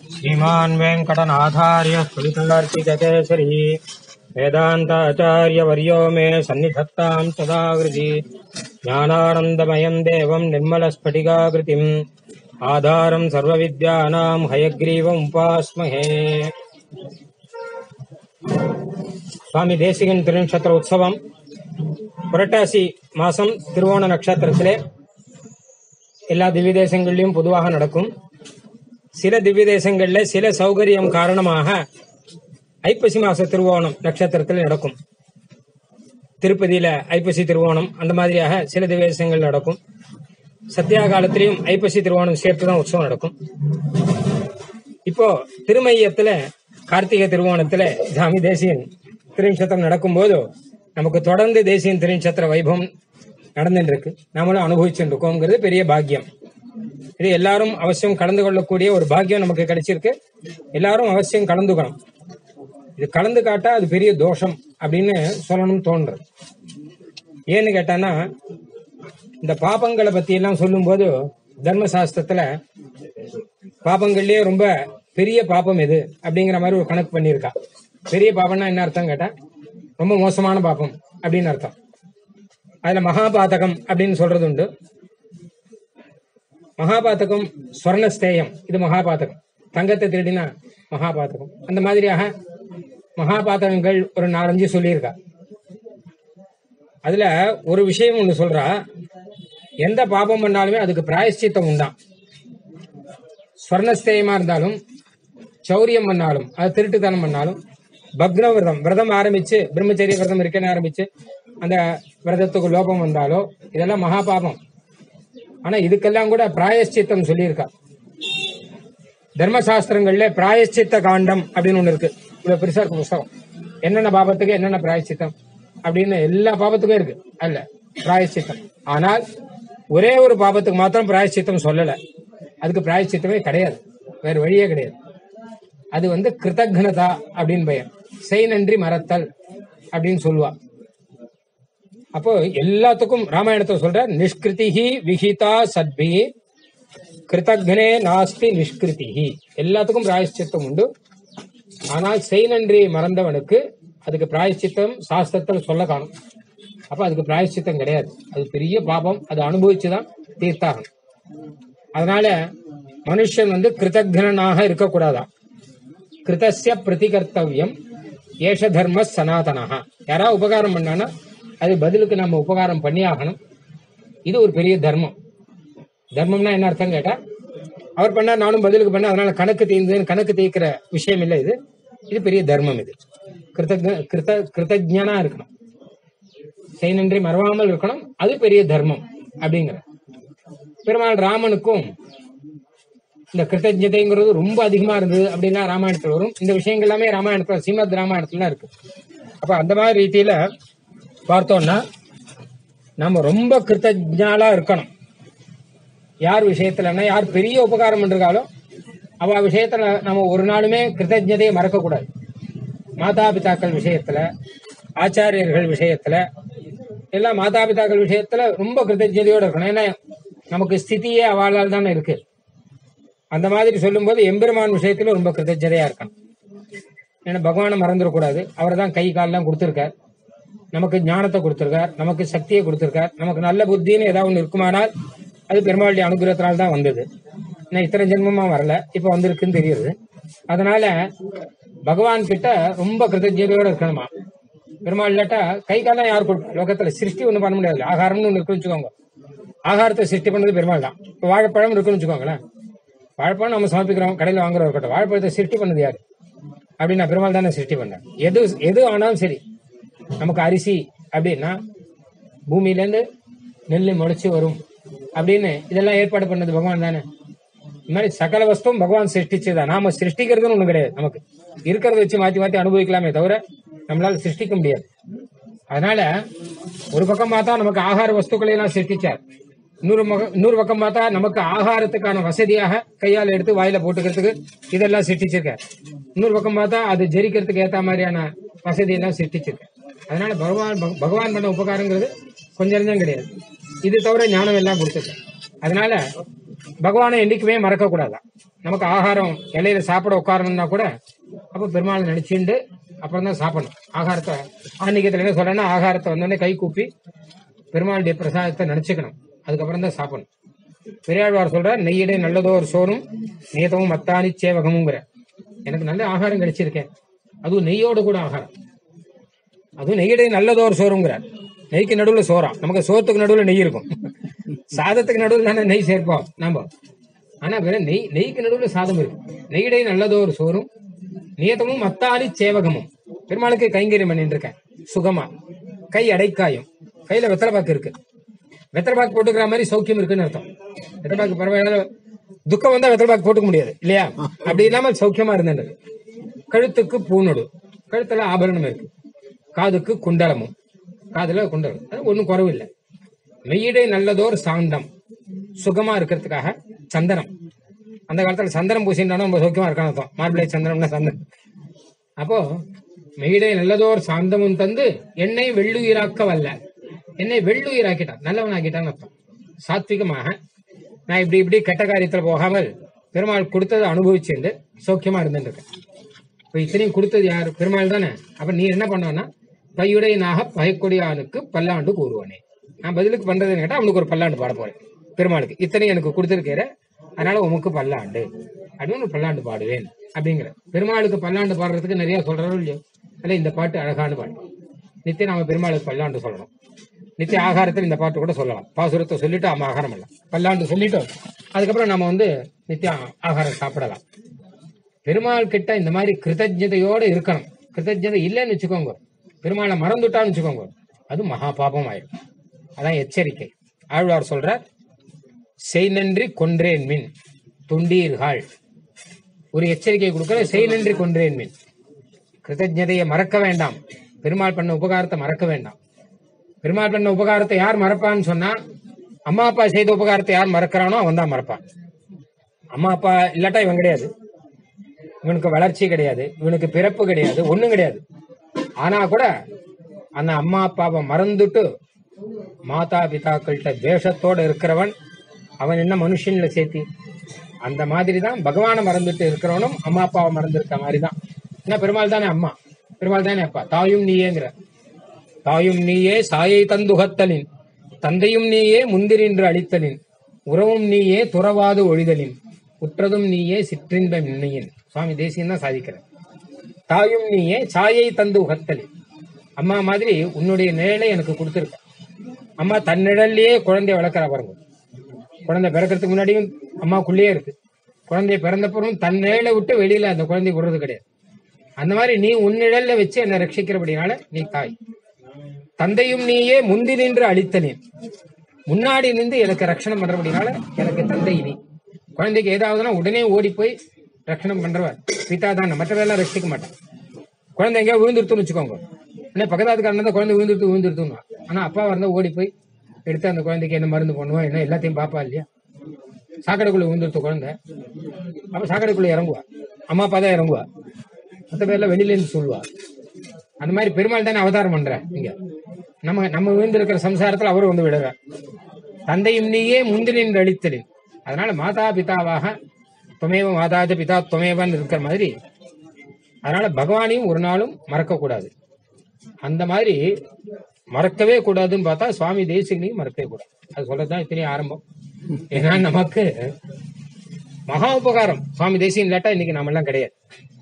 श्रीमान् वेङ्कटनाथार्य स्फुलितार्तिककेसरी वेदान्ताचार्यवर्यो मे सन्निधत्ताम् सदाकृति ज्ञानानन्दमयम् देवम् निर्मलस्फटिकाकृतिम् आधारम् सर्वविद्यानाम् हयग्रीवम् उपास्महे சுவாமி தேசிகன் திருநட்சத்திர உற்சவம் புரட்டாசி மாசம் திருவோண நட்சத்திரத்திலே எல்லா திவ்ய தேசங்களிலும் பொதுவாக நடக்கும் சில திவ்ய தேசங்கள்ல சில சௌகரியம் காரணமாக ஐப்பசி மாச திருவோணம் நட்சத்திரத்தில் நடக்கும் திருப்பதியில ஐப்பசி திருவோணம் அந்த மாதிரியாக சில திவ்ய தேசங்கள் நடக்கும் சத்யா காலத்திலையும் ஐப்பசி திருவோணம் சேர்த்து தான் உற்சவம் நடக்கும் இப்போ திருமையத்துல கார்த்திகை திருவோணத்துல சாமி தேசியன் திருநட்சத்திரம் நடக்கும்போது நமக்கு தொடர்ந்து தேசியன் திருநட்சத்திர வைபவம் நடந்துட்டு இருக்கு நாமளும் அனுபவிச்சுட்டு இருக்கோங்கிறது பெரிய பாக்கியம் இது எல்லாரும் அவசியம் கலந்து கொள்ளக்கூடிய ஒரு பாக்கியம் நமக்கு கிடைச்சிருக்கு எல்லாரும் அவசியம் கலந்துக்கணும் இது கலந்து காட்டா அது பெரிய தோஷம் அப்படின்னு சொல்லணும்னு தோன்றுறது ஏன்னு கேட்டானா இந்த பாபங்களை பத்தி எல்லாம் சொல்லும்போது தர்மசாஸ்திரத்துல பாபங்கள்லயே ரொம்ப பெரிய பாபம் எது அப்படிங்கிற மாதிரி ஒரு கணக்கு பண்ணியிருக்கா பெரிய பாபம்னா என்ன அர்த்தம் கேட்டா ரொம்ப மோசமான பாபம் அப்படின்னு அர்த்தம் அதுல மகாபாதகம் அப்படின்னு சொல்றது உண்டு மகாபாதகம் ஸ்வர்ணஸ்தேயம் இது மகாபாதகம் தங்கத்தை திருடினா மகாபாதகம் அந்த மாதிரியாக மகாபாதகங்கள் ஒரு நாலஞ்சு சொல்லியிருக்கா அதுல ஒரு விஷயம் ஒண்ணு சொல்றா எந்த பாபம் பண்ணாலுமே அதுக்கு பிராயஷ்சித்தம் உண்டாம் ஸ்வர்ணஸ்தேயமா இருந்தாலும் சௌரியம் பண்ணாலும் அது திருட்டுத்தனம் பண்ணாலும் பக்ன விரதம் விரதம் ஆரம்பிச்சு பிரம்மச்சரிய விரதம் இருக்கேன்னு ஆரம்பிச்சு அந்த விரதத்துக்கு லோபம் வந்தாலோ இதெல்லாம் மகா பாபம் ஆனா இதுக்கெல்லாம் கூட பிராயஷ்சித்தம் சொல்லியிருக்கா தர்மசாஸ்திரங்கள்ல பிராயஷ்சித்த காண்டம் அப்படின்னு ஒண்ணு இருக்கு இவ்வளவு பெருசா இருக்கு புஸ்தகம் என்னென்ன பாபத்துக்கு என்னென்ன பிராயஷ்சித்தம் அப்படின்னு எல்லா பாபத்துக்கும் இருக்கு அல்ல பிராயஷ்சித்தம் ஆனால் ஒரே ஒரு பாபத்துக்கு மாத்திரம் பிராயஷ்சித்தம் சொல்லல அதுக்கு பிராயஷ்சித்தமே கிடையாது வேற வழியே கிடையாது அது வந்து கிருதக்னதா அப்படின்னு பெயர் செய் நன்றி மறத்தல் அப்படின்னு சொல்லுவா அப்போ எல்லாத்துக்கும் ராமாயணத்தை சொல்ற நிஷ்கிருதிஹி விஹிதா சத்பி கிருதக்னே நாஸ்தி நிஷ்கிருதிஹி எல்லாத்துக்கும் பிராயஷ்சித்தம் உண்டு ஆனால் செய் நன்றி மறந்தவனுக்கு அதுக்கு பிராயஷ்சித்தம் சாஸ்திரத்தில் சொல்ல காணும் அப்ப அதுக்கு பிராயஷ்சித்தம் கிடையாது அது பெரிய பாபம் அது அனுபவிச்சுதான் தீர்த்தாகணும் அதனால மனுஷன் வந்து கிருதக்னனாக இருக்கக்கூடாதான் கிருதஸ்ய பிரதிகர்த்தவியம் ஏஷ தர்ம சனாதனஹா யாராவது உபகாரம் பண்ணானா அது பதிலுக்கு நம்ம உபகாரம் பண்ணி ஆகணும் இது ஒரு பெரிய தர்மம் தர்மம்னா என்ன அர்த்தம் கேட்டா அவர் பண்ணா நானும் பதிலுக்கு பண்ண அதனால கணக்கு தீர்ந்ததுன்னு கணக்கு தீர்க்கிற விஷயம் இல்லை இது இது பெரிய தர்மம் இது கிருத்தஜ கிருத கிருத்தஜனா இருக்கணும் செய் நன்றி மறவாமல் இருக்கணும் அது பெரிய தர்மம் அப்படிங்கிற பெருமாள் ராமனுக்கும் இந்த கிருத்தஜதைங்கிறது ரொம்ப அதிகமா இருந்தது அப்படின்னா ராமாயணத்துல வரும் இந்த விஷயங்கள் எல்லாமே ராமாயணத்துல ஸ்ரீமத் ராமாயணத்துல இருக்கு அப்ப அந்த மாதிரி ரீதியில பார்த்தோம்னா நம்ம ரொம்ப கிருத்தஜாலா இருக்கணும் யார் விஷயத்துலன்னா யார் பெரிய உபகாரம் பண்ணிருக்காலோ அவ விஷயத்துல நம்ம ஒரு நாளுமே கிருத்தஜதையை மறக்க கூடாது மாதா பிதாக்கள் விஷயத்துல ஆச்சாரியர்கள் விஷயத்துல எல்லாம் மாதா பிதாக்கள் விஷயத்துல ரொம்ப கிருத்தஜதையோட இருக்கணும் ஏன்னா நமக்கு ஸ்திதியே அவளால் தானே இருக்கு அந்த மாதிரி சொல்லும்போது எம்பெருமான் விஷயத்துல ரொம்ப கிருத்தஜதையா இருக்கணும் ஏன்னா பகவானை மறந்துடக்கூடாது அவர் தான் கை காலெல்லாம் கொடுத்துருக்கார் நமக்கு ஞானத்தை கொடுத்துருக்கார் நமக்கு சக்தியை கொடுத்துருக்கார் நமக்கு நல்ல புத்தின்னு ஏதாவது ஒன்று இருக்குமானால் அது பெருமாளுடைய அனுகிரகத்தினால தான் வந்தது நான் இத்தனை ஜென்மமா வரல இப்ப வந்திருக்குன்னு தெரியுது அதனால பகவான் கிட்ட ரொம்ப கிருத்தஜதையோட இருக்கணுமா பெருமாள் இல்லாட்டா கை காலம் யார் கொடுப்பா லோகத்துல சிருஷ்டி ஒண்ணும் பண்ண முடியாது ஆகாரம்னு ஒண்ணு இருக்குன்னு வச்சுக்கோங்க ஆகாரத்தை சிருஷ்டி பண்ணது பெருமாள் தான் இப்போ வாழைப்பழம் இருக்குன்னு வச்சுக்கோங்களேன் வாழைப்பழம் நம்ம சமர்ப்பிக்கிறோம் கடையில் வாங்குறோம் இருக்கட்டும் வாழைப்பழத்தை சிருஷ்டி பண்ணது யாரு அப்படின்னா பெருமாள் தானே சிருஷ்டி பண்ண எது எது ஆனாலும் சரி நமக்கு அரிசி அப்படின்னா பூமியில இருந்து நெல் முளைச்சு வரும் அப்படின்னு இதெல்லாம் ஏற்பாடு பண்ணது பகவான் தானே இந்த மாதிரி சகல வஸ்துவும் பகவான் சிருஷ்டிச்சதுதான் நாம சிருஷ்டிக்கிறதுன்னு ஒண்ணு கிடையாது நமக்கு இருக்கிறத வச்சு மாத்தி மாத்தி அனுபவிக்கலாமே தவிர நம்மளால சிருஷ்டிக்க முடியாது அதனால ஒரு பக்கம் பார்த்தா நமக்கு ஆகார வஸ்துக்களை எல்லாம் சிருஷ்டிச்சார் இன்னொரு மக- இன்னொரு பக்கம் பார்த்தா நமக்கு ஆகாரத்துக்கான வசதியாக கையால் எடுத்து வாயில போட்டுக்கிறதுக்கு இதெல்லாம் சிருஷ்டிச்சிருக்கார் இன்னொரு பக்கம் பார்த்தா அது ஜெரிக்கிறதுக்கு ஏத்த மாதிரியான வசதி எல்லாம் சிருஷ்டிச்சிருக்கார் அதனால பகவான் பக- பகவான் பண்ண உபகாரங்கிறது கொஞ்சம் நெஞ்சம் கிடையாது இது தவிர ஞானம் எல்லாம் கொடுத்துருக்கார் அதனால பகவானை என்னைக்குமே மறக்க கூடாதான் நமக்கு ஆகாரம் இலையில சாப்பிட உட்காரணும்னா கூட அப்ப பெருமாள் நினைச்சுண்டு அப்புறம் தான் சாப்பிடணும் ஆகாரத்தை ஆன்மீகத்துல என்ன சொல்றேன்னா ஆகாரத்தை வந்தோடனே கை கூப்பி பெருமாளுடைய பிரசாதத்தை நினைச்சுக்கணும் அதுக்கப்புறம் தான் சாப்பிடணும் பெரியாழ்வார் சொல்றார் நெய்யிடை நல்லதோ ஒரு சோறும் நேதமும் மத்தானி சேவகமுங்கிற எனக்கு நல்ல ஆகாரம் கிடைச்சிருக்கேன் அதுவும் நெய்யோட கூட ஆகாரம் அதுவும் நெய்யிடை நல்லதோ ஒரு சோறுங்கிறார் நெய்க்கு நடுவுல சோறா நமக்கு சோத்துக்கு நடுவுல நெய் இருக்கும் சாதத்துக்கு நடுவுல தானே நெய் சேர்ப்போம் நாம ஆனா வேற நெய் நெய்க்கு நடுவுல சாதம் இருக்கு நெய்யிடை நல்லதோ ஒரு சோறும் நியதமும் மத்தாலி சேவகமும் பெருமாளுக்கு கைங்கரியம் பண்ணிட்டு இருக்கேன் சுகமா கை அடைக்காயும் கையில வெத்தலைப்பாக்கு இருக்கு வெத்தலைப்பாக்கு போட்டுக்கிற மாதிரி சௌக்கியம் இருக்குன்னு அர்த்தம் வெத்தலைப்பாக்கு பரவாயில்ல துக்கம் வந்தா வெத்தலைப்பாக்கு போட்டுக்க முடியாது இல்லையா அப்படி இல்லாம சௌக்கியமா இருந்தது கழுத்துக்கு பூநொடு கழுத்துல ஆபரணம் இருக்கு காதுக்கு குண்டலமும் காதுல குண்டலம் அது ஒன்றும் குறவில்லை மெய்யிடை நல்லதோர் சாந்தம் சுகமா இருக்கிறதுக்காக சந்தனம் அந்த காலத்துல சந்தனம் பூசிட்டாலும் ரொம்ப சௌக்கியமா இருக்கான்னு அர்த்தம் மார்பிளை சந்தனம்னா சந்தனம் அப்போ மெய்யிடை நல்லதோர் சாந்தமும் தந்து என்னை வெள்ளுயிராக்க வல்ல என்னை வெள்ளுயிராக்கிட்டான் நல்லவன் ஆக்கிட்டான்னு அர்த்தம் சாத்விகமாக நான் இப்படி இப்படி கெட்ட காரியத்துல போகாமல் பெருமாள் கொடுத்ததை அனுபவிச்சுட்டு சௌக்கியமா இருந்துட்டு இருக்கேன் இப்ப இத்தனையும் கொடுத்தது யாரு பெருமாள் தானே அப்ப நீ என்ன பண்ணுவனா பையுடையனாக பயக்கொடியானுக்கு பல்லாண்டு கூறுவானே நான் பதிலுக்கு பண்றதுன்னு கேட்டா அவனுக்கு ஒரு பல்லாண்டு பாட போறேன் பெருமாளுக்கு இத்தனை எனக்கு கொடுத்திருக்கிற அதனால உமக்கு பல்லாண்டு அப்படின்னு ஒரு பல்லாண்டு பாடுவேன் அப்படிங்கிற பெருமாளுக்கு பல்லாண்டு பாடுறதுக்கு நிறைய சொல்றோம் இல்லையோ அதுல இந்த பாட்டு அழகான பாட்டு நித்தியம் நாம பெருமாளுக்கு பல்லாண்டு சொல்லணும் நித்திய ஆகாரத்தில் இந்த பாட்டு கூட சொல்லலாம் பாசுரத்தை சொல்லிட்டு ஆமா ஆகாரம் பண்ணலாம் பல்லாண்டு சொல்லிட்டு அதுக்கப்புறம் நம்ம வந்து நித்தியம் ஆகாரம் சாப்பிடலாம் பெருமாள் கிட்ட இந்த மாதிரி கிருத்தஜதையோட இருக்கணும் கிருத்தஜதை இல்லைன்னு வச்சுக்கோங்க பெருமாளை மறந்துட்டான்னு வச்சுக்கோங்க அது மகா பாபம் ஆயிடும் அதான் எச்சரிக்கை ஆழ்வார் சொல்றார் செய் நன்றி கொன்றேன் மின் துண்டீர்கள் ஒரு எச்சரிக்கை கொடுக்கிற செய் நன்றி கொன்றேன் மின் கிருத்தஜதையை மறக்க வேண்டாம் பெருமாள் பண்ண உபகாரத்தை மறக்க வேண்டாம் பெருமாள் பண்ண உபகாரத்தை யார் மறப்பான்னு சொன்னா அம்மா அப்பா செய்த உபகாரத்தை யார் மறக்கிறானோ அவன் தான் மறப்பான் அம்மா அப்பா இல்லாட்டா இவன் கிடையாது இவனுக்கு வளர்ச்சி கிடையாது இவனுக்கு பிறப்பு கிடையாது ஒண்ணும் கிடையாது ஆனா கூட அந்த அம்மா அப்பாவை மறந்துட்டு மாதா பிதாக்கள்கிட்ட தேசத்தோட இருக்கிறவன் அவன் என்ன மனுஷன்ல சேர்த்தி அந்த மாதிரி தான் பகவானை மறந்துட்டு இருக்கிறவனும் அம்மா அப்பாவை மறந்துருக்க மாதிரி தான் ஏன்னா பெருமாள் தானே அம்மா பெருமாள் தானே அப்பா தாயும் நீயேங்கிற தாயும் நீயே சாயை தந்துகத்தலின் தந்தையும் நீயே முந்திரின்று அளித்தலின் உறவும் நீயே துறவாது ஒழிதலின் உற்றதும் நீயே சிற்றின்ப மின்னையின் சுவாமி தேசியம் தான் சாதிக்கிற தாயும் நீயே சாயை தந்து உகத்தலின் அம்மா மாதிரி உன்னுடைய நிழலை எனக்கு கொடுத்துருக்க அம்மா தன் நிழல்லையே குழந்தைய வளர்க்குறா பாருங்க குழந்தை பிறக்கிறதுக்கு முன்னாடியும் அம்மாக்குள்ளேயே இருக்கு குழந்தைய பிறந்தப்பறம் தன் நிழலை விட்டு வெளியில அந்த குழந்தைய விடுறது கிடையாது அந்த மாதிரி நீ உன் நிழல்ல வச்சு என்னை ரட்சிக்கிறபடினால நீ தாய் தந்தையும் நீயே முந்தி நின்று அழித்தனேன் முன்னாடி நின்று எனக்கு ரட்சணம் பண்றபடினால எனக்கு தந்தை நீ குழந்தைக்கு ஏதாவதுனா உடனே ஓடி போய் ரட்சணம் பண்றவர் பிதா தான் மற்றவெல்லாம் ரட்சிக்க மாட்டான் குழந்தை எங்கேயா விழுந்துருத்துன்னு வச்சுக்கோங்க என்ன பக்கத்தாத்துக்காரன் தான் குழந்தை விழுந்துருத்து விழுந்துருத்துன்னு ஆனா அப்பா இருந்தா ஓடி போய் எடுத்து அந்த குழந்தைக்கு என்ன மருந்து பண்ணுவோம் என்ன எல்லாத்தையும் பாப்பா இல்லையா சாக்கடைக்குள்ள விழுந்துருத்த குழந்தை அப்ப சாக்கடைக்குள்ள இறங்குவா அம்மா அப்பா தான் இறங்குவா மற்ற பேர்ல வெளியில இருந்து சொல்லுவா அந்த மாதிரி பெருமாள் தானே அவதாரம் பண்ற இங்க நம்ம நம்ம விழுந்திருக்கிற சம்சாரத்துல அவரும் வந்து விடுறார் தந்தையும் நீயே முந்தினின்று அளித்தலின் அதனால மாதா பிதாவாக துமேவ மாதாஜ பிதா துமேவன் இருக்கிற மாதிரி அதனால பகவானையும் ஒரு நாளும் மறக்க கூடாது அந்த மாதிரி மறக்கவே கூடாதுன்னு பார்த்தா சுவாமி தேசிகனையும் மறக்கவே கூடாது அது சொல்லதான் இத்தனையும் ஆரம்பம் ஏன்னா நமக்கு மகா உபகாரம் சுவாமி தேசிகன் இல்லாட்டா இன்னைக்கு நாம எல்லாம் கிடையாது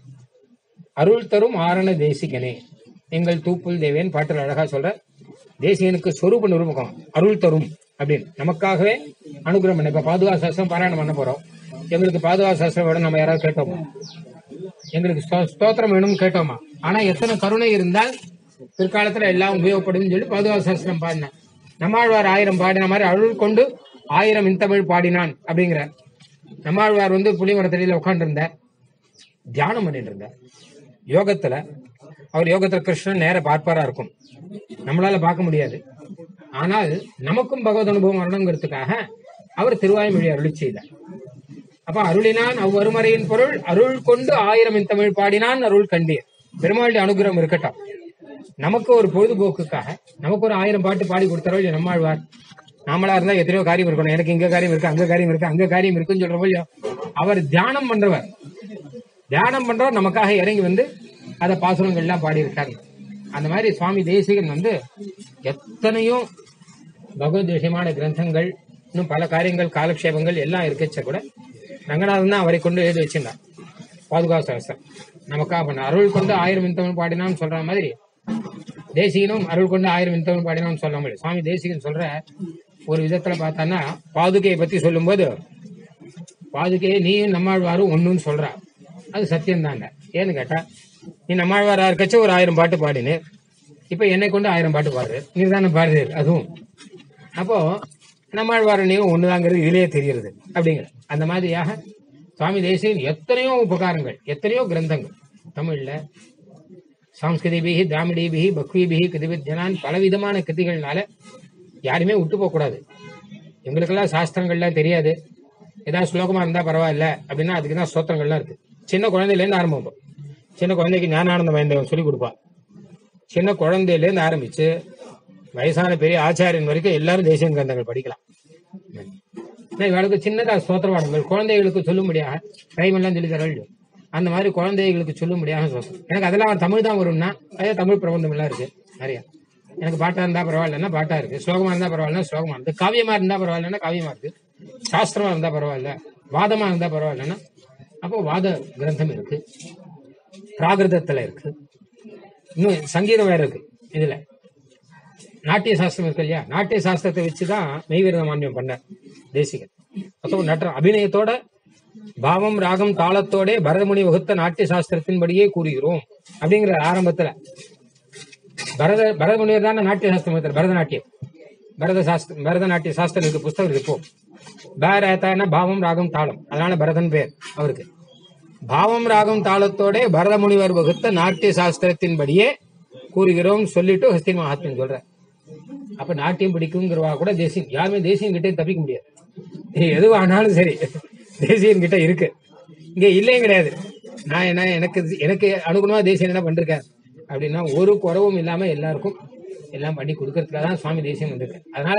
அருள் தரும் ஆரண தேசிகனே எங்கள் தூப்புல் தேவேன் பாட்டில் அழகா சொல்ற தேசிகனுக்கு சொரூப நிரூபகம் அருள் தரும் அப்படின்னு நமக்காகவே அனுகிரகம் பண்ண இப்ப பாதுகா சாஸ்திரம் பாராயணம் பண்ண போறோம் எங்களுக்கு பாதுகா சாஸ்திரம் வேணும் நம்ம யாராவது கேட்டோமா எங்களுக்கு ஸ்தோ- ஸ்தோத்திரம் வேணும்னு கேட்டோமா ஆனா எத்தனை கருணை இருந்தால் பிற்காலத்துல எல்லாம் உபயோகப்படும் சொல்லி பாதுகா சாஸ்திரம் பாடினேன் நம்மாழ்வார் ஆயிரம் பாடின மாதிரி அருள் கொண்டு ஆயிரம் இன்தமிழ் பாடினான் அப்படிங்கிற நம்மாழ்வார் வந்து புலிமரத்தடியில உட்கார்ந்து இருந்தார் தியானம் பண்ணிட்டு இருந்தார் யோகத்துல அவர் யோகத்துல கிருஷ்ணன் நேர பார்ப்பாரா இருக்கும் நம்மளால பார்க்க முடியாது ஆனால் நமக்கும் பகவத் அனுபவம் வரணுங்கிறதுக்காக அவர் திருவாய்மொழி அருளி செய்தார் அப்ப அருளினான் அவ்வருமறையின் பொருள் அருள் கொண்டு ஆயிரம் இன் தமிழ் பாடினான் அருள் கண்டீர் பெருமாளுடைய அனுகிரகம் இருக்கட்டும் நமக்கு ஒரு பொழுதுபோக்குக்காக நமக்கு ஒரு ஆயிரம் பாட்டு பாடி கொடுத்தாரோ இல்லையா நம்மாழ்வார் நாமளா இருந்தா எத்தனையோ காரியம் இருக்கணும் எனக்கு இங்க காரியம் இருக்கு அங்க காரியம் இருக்கு அங்க காரியம் இருக்குன்னு சொல்ற போலியோ அவர் தியானம் பண்றவர் தியானம் பண்றவர் நமக்காக இறங்கி வந்து அதை பாசுரங்கள்லாம் பாடியிருக்காரு அந்த மாதிரி சுவாமி தேசிகன் வந்து எத்தனையோ பகவத் விஷயமான கிரந்தங்கள் இன்னும் பல காரியங்கள் காலக்ஷேபங்கள் எல்லாம் இருக்கச்ச கூட ரங்கநாதன் தான் அவரை கொண்டு எழுதி வச்சிருந்தார் பாதுகா சகசம் நமக்காக பண்ண அருள் கொண்டு ஆயிரம் இந்தவன் பாடினான்னு சொல்ற மாதிரி தேசிகனும் அருள் கொண்டு ஆயிரம் இந்தவன் பாடினான்னு சொல்ல முடியும் சுவாமி தேசிகன் சொல்ற ஒரு விதத்துல பார்த்தான்னா பாதுகையை பத்தி சொல்லும்போது பாதுகையை நீயும் நம்மாழ்வாரும் ஒண்ணுன்னு சொல்றா அது சத்தியம் தாங்க ஏன்னு கேட்டா நீ நம்மாழ்வாரா இருக்கச்ச ஒரு ஆயிரம் பாட்டு பாடினு இப்ப என்னை கொண்டு ஆயிரம் பாட்டு பாடுற நீ தானே பாடுறீர் அதுவும் அப்போ நம்மாழ்வாரனையும் ஒண்ணுதாங்கிறது இதுலயே தெரியுது அப்படிங்கிற அந்த மாதிரியாக சுவாமி தேசியன் எத்தனையோ உபகாரங்கள் எத்தனையோ கிரந்தங்கள் தமிழ்ல சாம்ஸ்கிருதிபிகி திராமிடிபிகி பக்விபிகி கிருதிவித்யனான் பலவிதமான கிருதிகள்னால யாருமே விட்டு போக கூடாது எங்களுக்கெல்லாம் சாஸ்திரங்கள்லாம் தெரியாது ஏதாவது ஸ்லோகமா இருந்தா பரவாயில்ல அப்படின்னா அதுக்கு தான் ஸ்தோத்திரங்கள்லாம் இருக்கு சின்ன குழந்தையில இருந்து ஆரம்பிப்போம் சின்ன குழந்தைக்கு ஞானானந்த மைந்தவன் சொல்லி கொடுப்பா சின்ன குழந்தையில இருந்து ஆரம்பிச்சு வயசான பெரிய ஆச்சாரியன் வரைக்கும் எல்லாரும் தேசிய கிரந்தங்கள் படிக்கலாம் ஏன்னா இவளுக்கு சின்னதா ஸ்தோத்திரவாடங்கள் குழந்தைகளுக்கு சொல்லும்படியாக டைமெல்லாம் சொல்லி தரல அந்த மாதிரி குழந்தைகளுக்கு சொல்லும்படியாக ஸ்தோத்திரம் எனக்கு அதெல்லாம் தமிழ் தான் வரும்னா அதே தமிழ் பிரபந்தம் எல்லாம் இருக்கு நிறைய எனக்கு பாட்டா இருந்தா பரவாயில்லன்னா பாட்டா இருக்கு ஸ்லோகமா இருந்தா பரவாயில்லன்னா ஸ்லோகமா இருக்கு காவியமா இருந்தா பரவாயில்லன்னா காவியமா இருக்கு சாஸ்திரமா இருந்தா பரவாயில்ல வாதமா இருந்தா பரவாயில்லன்னா அப்போ வாத கிரந்தம் இருக்கு பிராகிருதத்துல இருக்கு இன்னும் சங்கீதம் வேற இருக்கு இதுல நாட்டிய சாஸ்திரம் இருக்கு இல்லையா நாட்டிய சாஸ்திரத்தை வச்சுதான் மெய்வீரத மான்யம் பண்ணார் தேசிகன் மொத்தம் நட்ட அபிநயத்தோட பாவம் ராகம் தாளத்தோட பரதமுனி வகுத்த நாட்டிய சாஸ்திரத்தின்படியே கூறுகிறோம் அப்படிங்கிற ஆரம்பத்துல பரத பரதமுனிவர் தானே நாட்டிய சாஸ்திரம் வகுத்தார் பரதநாட்டியம் பரத சாஸ்திரம் பரதநாட்டிய சாஸ்திரம் இருக்கு புஸ்தகம் இருக்கு இப்போ பேரத்தான பாவம் ராகம் தாளம் அதனால பரதன் பேர் அவருக்கு பாவம் ராகம் தாளத்தோட பரதமுனிவர் வகுத்த நாட்டிய சாஸ்திரத்தின்படியே கூறுகிறோம் சொல்லிட்டு ஹஸ்தி மகாத்மன் சொல்ற அப்ப நாட்டியம் பிடிக்குங்கிறவா கூட தேசியம் யாருமே தேசியம் கிட்டே தப்பிக்க முடியாது நீ எதுவும் ஆனாலும் சரி தேசியம் கிட்ட இருக்கு இங்க இல்லையும் கிடையாது நான் என்ன எனக்கு எனக்கு அனுகுணமா தேசியம் என்ன பண்ணிருக்கேன் அப்படின்னா ஒரு குறவும் இல்லாம எல்லாருக்கும் எல்லாம் பண்ணி கொடுக்கறதுக்காக தான் சுவாமி தேசியம் வந்திருக்கு அதனால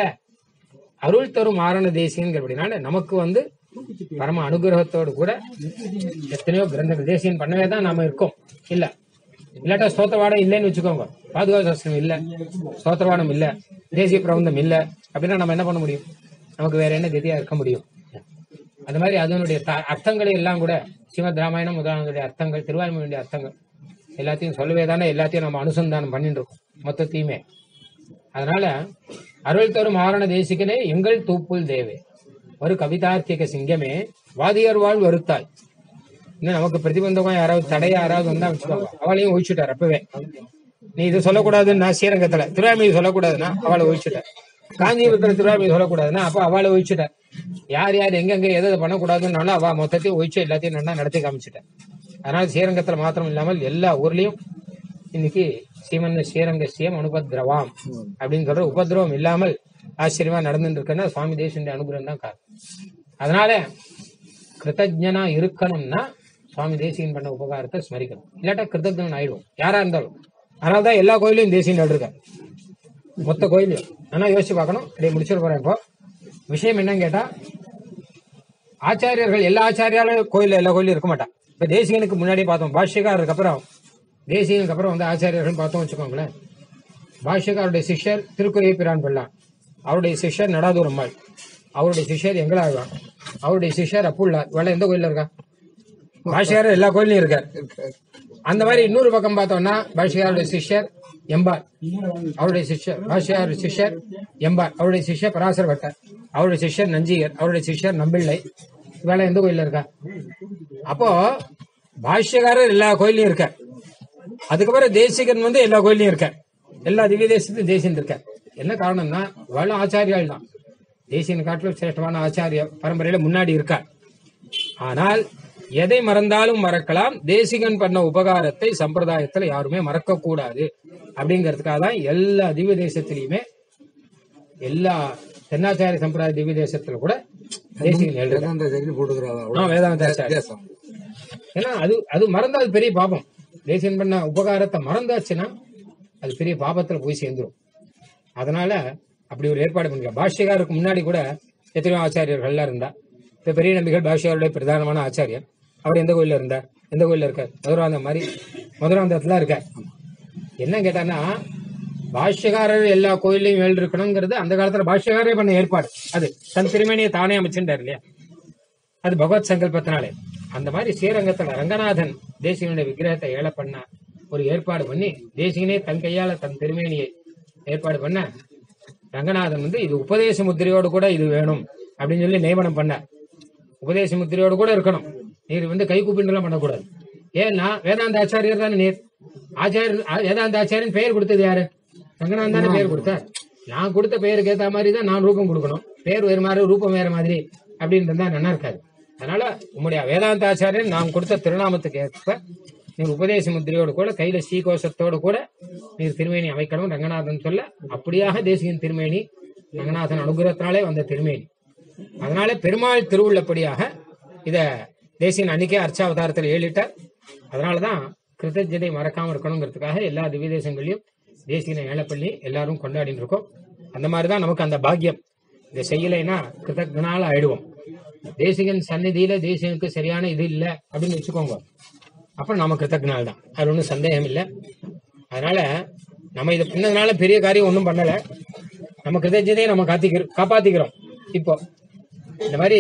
அருள் தரும் ஆரண தேசியங்கிறபடினால நமக்கு வந்து பரம அனுகிரகத்தோடு கூட எத்தனையோ கிரந்தங்கள் தேசியம் பண்ணவே தான் நாம இருக்கோம் இல்ல இல்லாட்டா ஸ்தோத்திரவாடம் இல்லைன்னு வச்சுக்கோங்க பாதுகாப்பு சாஸ்திரம் இல்ல ஸ்தோத்திரவாடம் இல்ல தேசிய பிரபந்தம் இல்ல அப்படின்னா நம்ம என்ன பண்ண முடியும் நமக்கு வேற என்ன கதியா இருக்க முடியும் அது மாதிரி அதனுடைய த- அர்த்தங்களை எல்லாம் கூட ஸ்ரீமத் ராமாயணம் முதலானுடைய அர்த்தங்கள் திருவாய்மொழியுடைய அர்த்தங்கள் எல்லாத்தையும் சொல்லவே தானே எல்லாத்தையும் நம்ம அனுசந்தானம் பண்ணிட்டு இருக்கோம் மொத்தத்தையுமே அதனால அருள் தரும் ஆரண தேசிகனே எங்கள் தூப்புல் தேவே ஒரு கவிதார்த்திக சிங்கமே வாதியர் வாழ் வருத்தாய் இன்னும் நமக்கு பிரதிபந்தகம் யாராவது தடை யாராவது வந்தா வச்சுக்கோங்க அவளையும் ஒழிச்சுட்டார் அப்பவே நீ இது சொல்லக்கூடாதுன்னா ஸ்ரீரங்கத்துல திருவாமி சொல்லக்கூடாதுன்னா அவளை ஒழிச்சுட்டார் காஞ்சிபுரத்துல திருவாமி சொல்லக்கூடாதுன்னா அப்ப அவளை ஒழிச்சுட்டார் யார் யார் எங்கெங்க எதை எதை பண்ணக்கூடாதுன்னாலும் அவ மொத்தத்தையும் ஒழிச்சு எல்லாத்தையும் நல்லா நடத்தி காமிச்சிட்டார் அதனால ஸ்ரீரங்கத்துல மாத்திரம் இல்லாமல் எல்லா ஊர்லயும் இன்னைக்கு ஸ்ரீமன் ஸ்ரீரங்க ஸ்ரீயம் அனுபத்ரவாம் அப்படின்னு சொல்ற உபதிரவம் இல்லாமல் ஆச்சரியமா நடந்துட்டு இருக்குன்னா சுவாமி தேசனுடைய அனுகிரகம் தான் காரணம் அதனால கிருத்தஜனா இருக்கணும்னா சுவாமி தேசியன் பண்ண உபகாரத்தை ஸ்மரிக்கணும் இல்லாட்டா கிருத்தஜன் ஆயிடுவோம் யாரா இருந்தாலும் அதனாலதான் எல்லா கோயிலையும் தேசியம் நடுருக்காரு மொத்த கோயிலையும் ஆனா யோசிச்சு பார்க்கணும் அப்படியே முடிச்சிட போறேன் இப்போ விஷயம் என்னன்னு கேட்டா ஆச்சாரியர்கள் எல்லா ஆச்சாரியாலும் கோயில்ல எல்லா கோயிலும் இருக்க மாட்டான் இப்ப தேசிகனுக்கு முன்னாடி பார்த்தோம் பாஷ்யக்காரருக்கு அப்புறம் தேசிகனுக்கு அப்புறம் வந்து ஆச்சாரியர்கள் பார்த்தோம் வச்சுக்கோங்களேன் பாஷ்யக்காருடைய சிஷ்யர் திருக்குறை பிரான் பிள்ளான் அவருடைய சிஷ்யர் நடாதூரம்மாள் அவருடைய சிஷ்யர் எங்களாழ்வான் அவருடைய சிஷ்யர் அப்புள்ளார் இவெல்லாம் எந்த கோயில்ல இருக்கா பாஷ்யக்காரர் எல்லா கோயிலையும் இருக்கார் அந்த மாதிரி இன்னொரு பக்கம் பார்த்தோம்னா பாஷ்யக்காருடைய சிஷ்யர் எம்பார் அவருடைய சிஷ்யர் பாஷ்யார் சிஷ்யர் எம்பார் அவருடைய சிஷ்யர் பராசர பட்டர் அவருடைய சிஷ்யர் நஞ்சிகர் அவருடைய சிஷ்யர் நம்பிள்ளை இவெல்லாம் எந்த கோயில்ல இருக்கா அப்போ பாஷ்யக்காரர் எல்லா கோயிலையும் இருக்கார் அதுக்கப்புறம் தேசிகன் வந்து எல்லா கோயிலையும் இருக்கார் எல்லா திவ்ய தேசத்தையும் தேசியன் இருக்கார் என்ன காரணம்னா வள ஆச்சாரியால் தான் தேசியன் காட்டிலும் சிரேஷ்டமான ஆச்சாரிய பரம்பரையில முன்னாடி இருக்கார் ஆனால் எதை மறந்தாலும் மறக்கலாம் தேசிகன் பண்ண உபகாரத்தை சம்பிரதாயத்துல யாருமே மறக்க கூடாது அப்படிங்கிறதுக்காக தான் எல்லா திவ்ய தேசத்திலையுமே எல்லா தென்னாச்சாரிய சம்பிரதாய திவ்ய தேசத்துல கூட தேசிகன் எழுதுறாங்க வேதாந்த சைக்கிள் போட்டுக்கிறாங்க ஆ, வேதாந்த ஆச்சாரி. வித்தியாசம் ஏன்னா அது அது மறந்தா அது பெரிய பாபம் தேசியன் பண்ண உபகாரத்தை மறந்தாச்சுன்னா அது பெரிய பாபத்துல போய் சேர்ந்துரும் அதனால அப்படி ஒரு ஏற்பாடு பண்ணிருக்கார் பாஷ்யகாருக்கு முன்னாடி கூட எத்தனையோ ஆச்சாரியர்கள்லாம் இருந்தா இப்ப பெரிய நம்பிகள் பாஷ்யகாருடைய பிரதானமான ஆச்சாரியர் அவர் எந்த கோயில்ல இருந்தார் எந்த கோயில்ல இருக்கார் மதுராந்தம் மாதிரி மதுராந்தத்துல இருக்கார் என்ன கேட்டான்னா பாஷ்யகாரர் எல்லா கோயிலையும் வேல் இருக்கணுங்கிறது அந்த காலத்துல பாஷ்யகாரே பண்ண ஏற்பாடு அது தன் திருமணியை தானே அமைச்சுட்டார் இல்லையா அது பகவத் சங்கல்பத்தினாலே அந்த மாதிரி ஸ்ரீரங்கத்துல ரங்கநாதன் தேசிகனுடைய விக்கிரகத்தை ஏழை பண்ண ஒரு ஏற்பாடு பண்ணி தேசிகனே தன் கையால தன் திருமேனியை ஏற்பாடு பண்ண ரங்கநாதன் வந்து இது உபதேச முத்திரையோடு கூட இது வேணும் அப்படின்னு சொல்லி நியமனம் பண்ணார் உபதேச முத்திரையோடு கூட இருக்கணும் நீர் வந்து கை கூப்பிட்டுலாம் பண்ணக்கூடாது ஏன்னா வேதாந்த ஆச்சாரியர் தானே நீர் ஆச்சாரியர் ஆ- வேதாந்த ஆச்சாரியன் பெயர் கொடுத்தது யாரு ரங்கநாதன் தானே பெயர் கொடுத்தார் நான் கொடுத்த பெயருக்கு ஏத்த மாதிரி தான் நான் ரூபம் கொடுக்கணும் பேர் வேறு மாதிரி ரூபம் வேற மாதிரி அப்படின்னு இருந்தா நல்லா இருக்காது அதனால உம்முடைய வேதாந்த ஆச்சாரியன் நான் கொடுத்த திருநாமத்துக்கு ஏற்ப நீர் உபதேச முத்திரையோடு கூட கையில ஸ்ரீகோஷத்தோடு கூட நீர் திருமேனி அமைக்கணும் ரங்கநாதன் சொல்ல அப்படியாக தேசிகன் திருமேனி ரங்கநாதன் அனுகிரகத்தினாலே வந்த திருமேனி அதனால பெருமாள் திருவுள்ளப்படியாக இத தேசியன் அன்னைக்கே அர்ச்சாவதாரத்தில் ஏழிட்டார் அதனாலதான் கிருத்தஜதை மறக்காம இருக்கணுங்கிறதுக்காக எல்லா திவ்ய தேசங்களையும் தேசியனை ஏழப்பள்ளி எல்லாரும் கொண்டாடிட்டு இருக்கோம் அந்த மாதிரிதான் நமக்கு அந்த பாக்கியம் இதை செய்யலைன்னா கிருத்தஜனால ஆயிடுவோம் தேசிகன் சந்நிதியில தேசிகனுக்கு சரியான இது இல்ல அப்படின்னு வச்சுக்கோங்க அப்புறம் நம்ம கிருத்தஜனால் தான் அது ஒன்றும் சந்தேகம் இல்லை அதனால நம்ம இதை பண்ணதுனால பெரிய காரியம் ஒன்றும் பண்ணல நம்ம கிருத்தஜதையை நம்ம காத்திக்கிறோம் காப்பாத்திக்கிறோம் இப்போ இந்த மாதிரி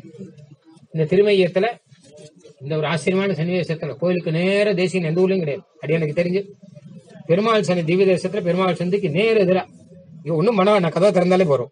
இந்த திருமையத்துல இந்த ஒரு ஆச்சரியமான சன்னிவேசத்துல கோயிலுக்கு நேர தேசியம் எந்த ஊர்லயும் கிடையாது அது எனக்கு தெரிஞ்சு பெருமாள் சனி திவ்ய தேசத்துல பெருமாள் சந்திக்கு நேர எதிரா இங்க ஒண்ணும் பண்ண வேண்டாம் கதவை திறந்தாலே போறோம்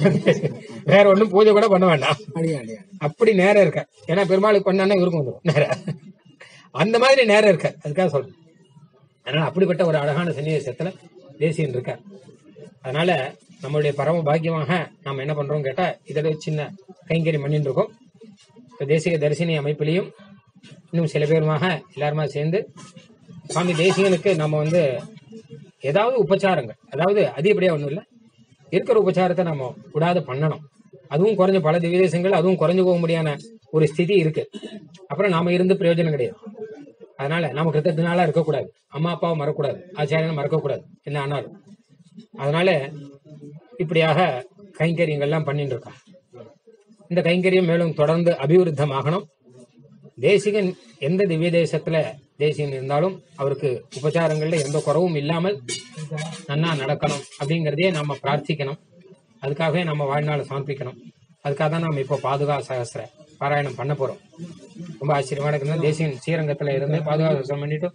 வேற ஒண்ணும் பூஜை கூட பண்ண வேண்டாம் அடியா அடியா அப்படி நேரம் இருக்க ஏன்னா பெருமாளுக்கு பண்ணானே இவருக்கும் வந்துடும் நேரம் அந்த மாதிரி நேரம் இருக்க அதுக்காக சொல்றேன் அதனால அப்படிப்பட்ட ஒரு அழகான சன்னிவேசத்துல தேசியன் இருக்கார் அதனால நம்மளுடைய பரம பாக்கியமாக நாம் என்ன பண்றோம் கேட்டா இதோட சின்ன கைங்கறி பண்ணிட்டு இருக்கோம் இப்ப தேசிக தரிசனி அமைப்பிலையும் இன்னும் சில பேருமாக எல்லாருமா சேர்ந்து சுவாமி தேசிகனுக்கு நம்ம வந்து ஏதாவது உபச்சாரங்கள் அதாவது அதிகப்படியா ஒண்ணும் இல்ல இருக்கிற உபச்சாரத்தை நம்ம விடாத பண்ணணும் அதுவும் குறைஞ்ச பல திவ்யதேசங்கள் அதுவும் குறைஞ்சு போக முடியாத ஒரு ஸ்திதி இருக்கு அப்புறம் நாம இருந்து பிரயோஜனம் கிடையாது அதனால நாம கிருத்தத்தினால இருக்கக்கூடாது அம்மா அப்பாவை மறக்கக்கூடாது ஆச்சாரியனை மறக்கக்கூடாது என்ன ஆனாலும் அதனால இப்படியாக கைங்கரியங்கள்லாம் பண்ணிட்டு இருக்கோம் இந்த கைங்கரியம் மேலும் தொடர்ந்து அபிவிருத்தமாகணும் தேசிகன் எந்த திவ்ய தேசத்துல தேசிகன் இருந்தாலும் அவருக்கு உபச்சாரங்கள்ல எந்த குறவும் இல்லாமல் நன்னா நடக்கணும் அப்படிங்கறதையே நம்ம பிரார்த்திக்கணும் அதுக்காகவே நம்ம வாழ்நாளை சமர்ப்பிக்கணும் அதுக்காக தான் நம்ம இப்போ பாதுகா சகஸ்திர பாராயணம் பண்ண போறோம் ரொம்ப ஆச்சரியமான இருக்குன்னா தேசியன் ஸ்ரீரங்கத்துல இருந்து பாதுகா சகஸ்திரம் பண்ணிட்டு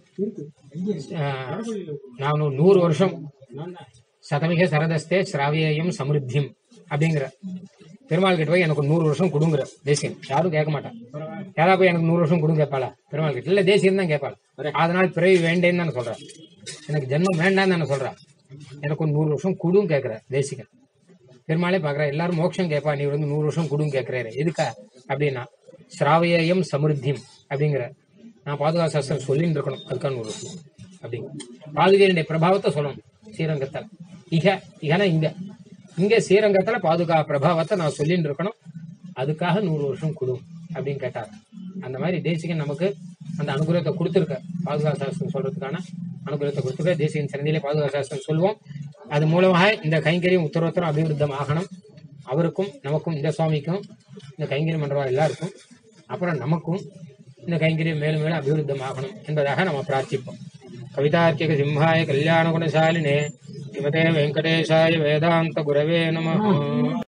ஆஹ், நான் ஒரு நூறு வருஷம் சதமிக சரதஸ்தே ஸ்ராவியம் சமிருத்தியும் அப்படிங்கிற பெருமாள் கிட்ட போய் எனக்கு நூறு வருஷம் கொடுங்குற தேசியம் யாரும் கேட்க மாட்டான் யாரா போய் எனக்கு நூறு வருஷம் கொடுங்க கேட்பாளா பெருமாள் கிட்ட இல்ல தேசியம் தான் கேட்பாள் அதனால பிறவி வேண்டேன்னு தானே சொல்றேன் எனக்கு ஜென்மம் வேண்டாம்னு தானே சொல்றேன் எனக்கு ஒரு நூறு வருஷம் குடும் கேட்கிற தேசிகன் பெருமாளே பாக்குற எல்லாரும் மோட்சம் கேட்பா நீ வந்து நூறு வருஷம் குடும் கேட்கிறாரு எதுக்கா அப்படின்னா ஸ்ராவியம் சமிருத்தியும் அப்படிங்கிற நான் பாதுகா சாஸ்திரம் சொல்லிட்டு இருக்கணும் அதுக்கான நூறு வருஷம் அப்படிங்க பாதுகையினுடைய பிரபாவத்தை சொல்லணும் ஸ்ரீரங்கத்தில் இக இகனா இங்க இங்க ஸ்ரீரங்கத்துல பாதுகா பிரபாவத்தை நான் சொல்லிட்டு இருக்கணும் அதுக்காக நூறு வருஷம் கொடு அப்படின்னு கேட்டார் அந்த மாதிரி தேசிகன் நமக்கு அந்த அனுகிரகத்தை கொடுத்துருக்க பாதுகா சாஸ்திரம் சொல்றதுக்கான அனுகிரகத்தை கொடுத்துருக்க தேசிகன் சிறந்திலே பாதுகா சாஸ்திரம் சொல்லுவோம் அது மூலமாக இந்த கைங்கரியம் உத்தரவுத்தரம் அபிவிருத்தம் ஆகணும் அவருக்கும் நமக்கும் இந்த சுவாமிக்கும் இந்த கைங்கரியம் பண்றவா எல்லாருக்கும் அப்புறம் நமக்கும் இந்த கைங்கரியம் மேலும் மேலும் அபிவிருத்தம் ஆகணும் என்பதாக நம்ம பிரார்த்திப்போம் கவிதார்க்கிக சிம்ஹாய கல்யாண குணசாலினே ஸ்ரீமதே வெங்கடேஷாய வேதாந்த குரவே நம